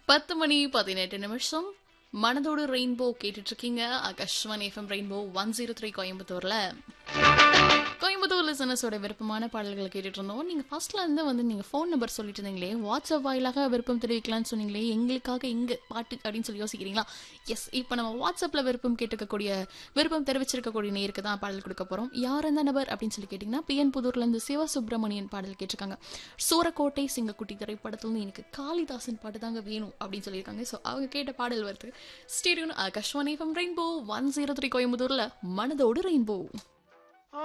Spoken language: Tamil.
பத்து மணி பதினெட்டு நிமிஷம் மனதோடு ரெயின்போ கேட்டுட்டு இருக்கீங்க Akashvani FM Rainbow one zero three கோயம்புத்தூர்ல கோயம்புத்தூர் லிசனஸோட விருப்பமான பாடல்கள் கேட்டுட்டு இருந்தோம் நீங்க ஃபர்ஸ்ட்ல இருந்து வந்து நீங்க ஃபோன் நம்பர் சொல்லிட்டு இருந்தீங்களே வாட்ஸ்அப் வாயிலாக விருப்பம் தெரிவிக்கலாம்னு சொன்னீங்களே எங்களுக்காக இங்க பாட்டு அப்படின்னு சொல்லி யோசிக்கிறீங்களா எஸ் இப்போ நம்ம வாட்ஸ்அப்ல விருப்பம் கேட்டுக்கக்கூடிய விருப்பம் தெரிவிச்சிருக்கக்கூடிய நேருக்கு தான் பாடல் கொடுக்க போறோம் யார் அந்த நபர் அப்படின்னு சொல்லி கேட்டீங்கன்னா பிஎன் புதூர்ல இருந்து சிவசுப்பிரமணியன் பாடல் கேட்டிருக்காங்க சூரக்கோட்டை சிங்கக்குட்டி திரைப்படத்துல இருந்து எனக்கு காளிதாசன் பாட்டு தாங்க வேணும் அப்படின்னு சொல்லியிருக்காங்க ஸோ அவங்க கேட்ட பாடல் வருது ஸ்டேடியோன் Akashvani FM Rainbow one zero three கோயம்புத்தூர்ல மனதோடு ரெயின்போ